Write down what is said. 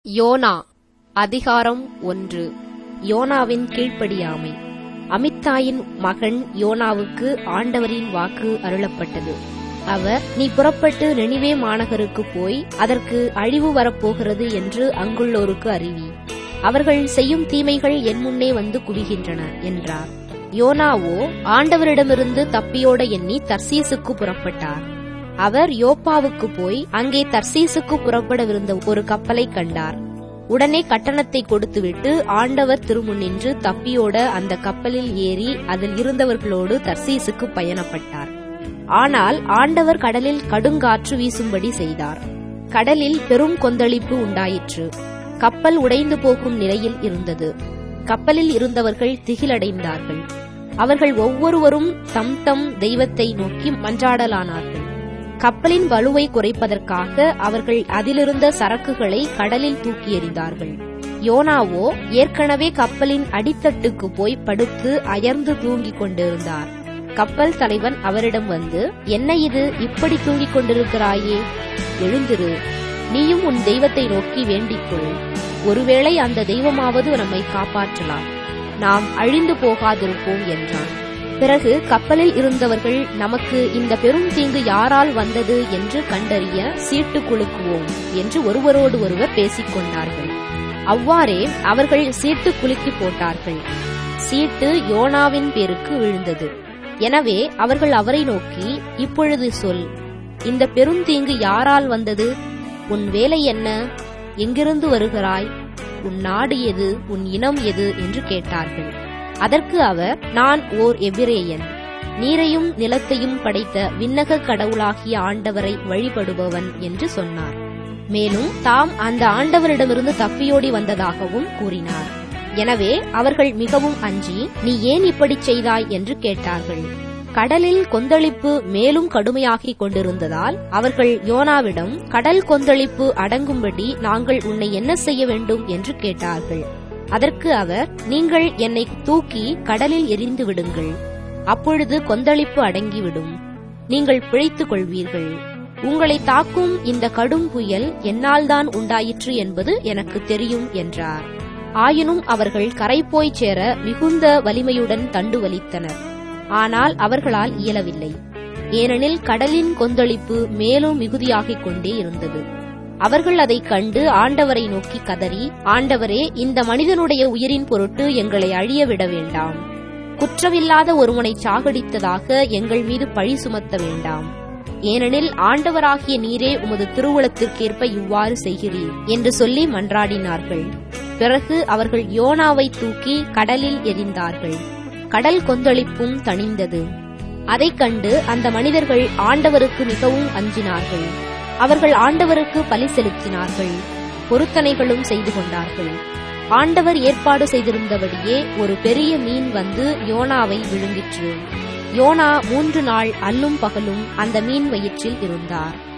YONO அதிகாரம் ஒன்று யோனாவின் கீழ்ப்படியாமை அமித்தாயின் மகன் யோனாவுக்கு ஆண்டவரின் வாக்கு அருளப்பட்டது அவர் நீ புறப்பட்டு நெனிவே மாநகருக்கு போய் அதற்கு அழிவு வரப்போகிறது என்று அங்குள்ளோருக்கு அறிவி அவர்கள் செய்யும் தீமைகள் என் முன்னே வந்து குவிகின்றன என்றார் யோனாவோ ஆண்டவரிடமிருந்து தப்பியோட எண்ணி தர்சீசுக்கு புறப்பட்டார் அவர் யோப்பாவுக்கு போய் அங்கே தர்சீசுக்கு புறப்படவிருந்த ஒரு கப்பலை கண்டார் உடனே கட்டணத்தை கொடுத்துவிட்டு ஆண்டவர் திருமுன்னின்று தப்பியோட அந்த கப்பலில் ஏறி அதில் இருந்தவர்களோடு தர்சீசுக்கு பயணப்பட்டார் ஆனால் ஆண்டவர் கடலில் கடுங்காற்று வீசும்படி செய்தார் கடலில் பெரும் கொந்தளிப்பு உண்டாயிற்று கப்பல் உடைந்து போகும் நிலையில் இருந்தது கப்பலில் இருந்தவர்கள் திகிலடைந்தார்கள் அவர்கள் ஒவ்வொருவரும் தம் தம் தெய்வத்தை நோக்கி மன்றாடலானார்கள் கப்பலின் வலுவை குறைப்பதற்காக அவர்கள் அதிலிருந்த சரக்குகளை கடலில் தூக்கி எறிந்தார்கள் யோனாவோ ஏற்கனவே கப்பலின் அடித்தட்டுக்கு போய் படுத்து அயர்ந்து தூங்கிக் கொண்டிருந்தார் கப்பல் தலைவன் அவரிடம் வந்து என்ன இது இப்படி தூங்கிக் கொண்டிருக்கிறாயே எழுந்திரு நீயும் உன் தெய்வத்தை நோக்கி வேண்டிக்கொள் ஒருவேளை அந்த தெய்வமாவது நம்மை காப்பாற்றலாம் நாம் அழிந்து போகாதிருப்போம் என்றான் பிறகு கப்பலில் இருந்தவர்கள் நமக்கு இந்த பெரும் தீங்கு யாரால் வந்தது என்று கண்டறிய சீட்டு குலுக்குவோம் என்று ஒருவரோடு ஒருவர் பேசிக் கொண்டார்கள் அவ்வாறே அவர்கள் சீட்டு குலுக்கி போட்டார்கள் சீட்டு யோனாவின் பேருக்கு விழுந்தது எனவே அவர்கள் அவரை நோக்கி இப்பொழுது சொல் இந்த பெருந்தீங்கு யாரால் வந்தது உன் வேலை என்ன எங்கிருந்து வருகிறாய் உன் நாடு எது உன் இனம் எது என்று கேட்டார்கள் அதற்கு அவர் நான் ஓர் எபிரேயன் நீரையும் நிலத்தையும் படைத்த விண்ணக கடவுளாகிய ஆண்டவரை வழிபடுபவன் என்று சொன்னார் மேலும் தாம் அந்த ஆண்டவரிடமிருந்து தப்பியோடி வந்ததாகவும் கூறினார் எனவே அவர்கள் மிகவும் அஞ்சி நீ ஏன் இப்படி செய்தாய் என்று கேட்டார்கள் கடலில் கொந்தளிப்பு மேலும் கடுமையாகிக் கொண்டிருந்ததால் அவர்கள் யோனாவிடம் கடல் கொந்தளிப்பு அடங்கும்படி நாங்கள் உன்னை என்ன செய்ய வேண்டும் என்று கேட்டார்கள் அதற்கு அவர் நீங்கள் என்னை தூக்கி கடலில் எரிந்து விடுங்கள் அப்பொழுது கொந்தளிப்பு அடங்கிவிடும் நீங்கள் பிழைத்துக் கொள்வீர்கள் உங்களை தாக்கும் இந்த கடும் புயல் என்னால்தான் உண்டாயிற்று என்பது எனக்கு தெரியும் என்றார் ஆயினும் அவர்கள் கரை போய் சேர மிகுந்த வலிமையுடன் தண்டு வலித்தனர் ஆனால் அவர்களால் இயலவில்லை ஏனெனில் கடலின் கொந்தளிப்பு மேலும் மிகுதியாகிக் கொண்டே இருந்தது அவர்கள் அதைக் கண்டு ஆண்டவரை நோக்கி கதறி ஆண்டவரே இந்த மனிதனுடைய உயிரின் பொருட்டு எங்களை அழிய விட வேண்டாம் குற்றமில்லாத ஒருவனை சாகடித்ததாக எங்கள் மீது பழி சுமத்த வேண்டாம் ஏனெனில் ஆண்டவராகிய நீரே உமது திருவுளத்திற்கேற்ப இவ்வாறு செய்கிறீர் என்று சொல்லி மன்றாடினார்கள் பிறகு அவர்கள் யோனாவை தூக்கி கடலில் எரிந்தார்கள் கடல் கொந்தளிப்பும் தணிந்தது அதைக் கண்டு அந்த மனிதர்கள் ஆண்டவருக்கு மிகவும் அஞ்சினார்கள் அவர்கள் ஆண்டவருக்கு பலி செலுத்தினார்கள் பொருத்தனைகளும் செய்து கொண்டார்கள் ஆண்டவர் ஏற்பாடு செய்திருந்தபடியே ஒரு பெரிய மீன் வந்து யோனாவை விழுங்கிற்று யோனா மூன்று நாள் அல்லும் பகலும் அந்த மீன் வயிற்றில் இருந்தார்